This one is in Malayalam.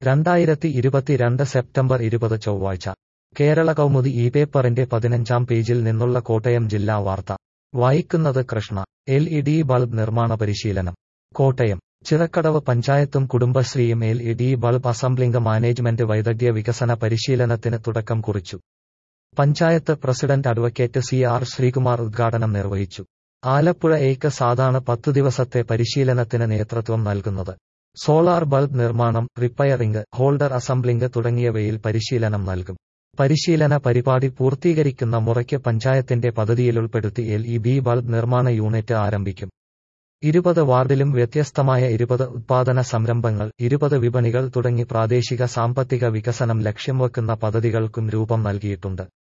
രണ്ടായിരത്തി ഇരുപത്തിരണ്ട് സെപ്റ്റംബർ ഇരുപത് ചൊവ്വാഴ്ച കേരള കൗമുദി ഈ പേപ്പറിന്റെ പതിനഞ്ചാം പേജിൽ നിന്നുള്ള കോട്ടയം ജില്ലാ വാർത്ത വായിക്കുന്നത് Krishna L E D bulb നിർമ്മാണ പരിശീലനം കോട്ടയം ചിറക്കടവ് പഞ്ചായത്തും കുടുംബശ്രീയും L E D bulb assembling management വൈദഗ്ധ്യ വികസന പരിശീലനത്തിന് തുടക്കം കുറിച്ചു panchayat president advocate C R Sreekumar ഉദ്ഘാടനം നിർവഹിച്ചു ആലപ്പുഴ ഏക്ക് സാധാരണ പത്തു ദിവസത്തെ പരിശീലനത്തിന് നേതൃത്വം നൽകുന്നത് സോളാർ ബൾബ് നിർമ്മാണം റിപ്പയറിംഗ് ഹോൾഡർ അസംബ്ലിംഗ് തുടങ്ങിയവയിൽ പരിശീലനം നൽകും പരിശീലന പരിപാടി പൂർത്തീകരിക്കുന്ന മുറയ്ക്ക് പഞ്ചായത്തിന്റെ പദ്ധതിയിലുൾപ്പെടുത്തി എൽ ഇ ബി ബൾബ് നിർമ്മാണ യൂണിറ്റ് ആരംഭിക്കും ഇരുപത് വാർഡിലും വ്യത്യസ്തമായ ഇരുപത് ഉത്പാദന സംരംഭങ്ങൾ ഇരുപത് വിപണികൾ തുടങ്ങി പ്രാദേശിക സാമ്പത്തിക വികസനം ലക്ഷ്യം വെക്കുന്ന പദ്ധതികൾക്കും രൂപം നൽകിയിട്ടുണ്ട്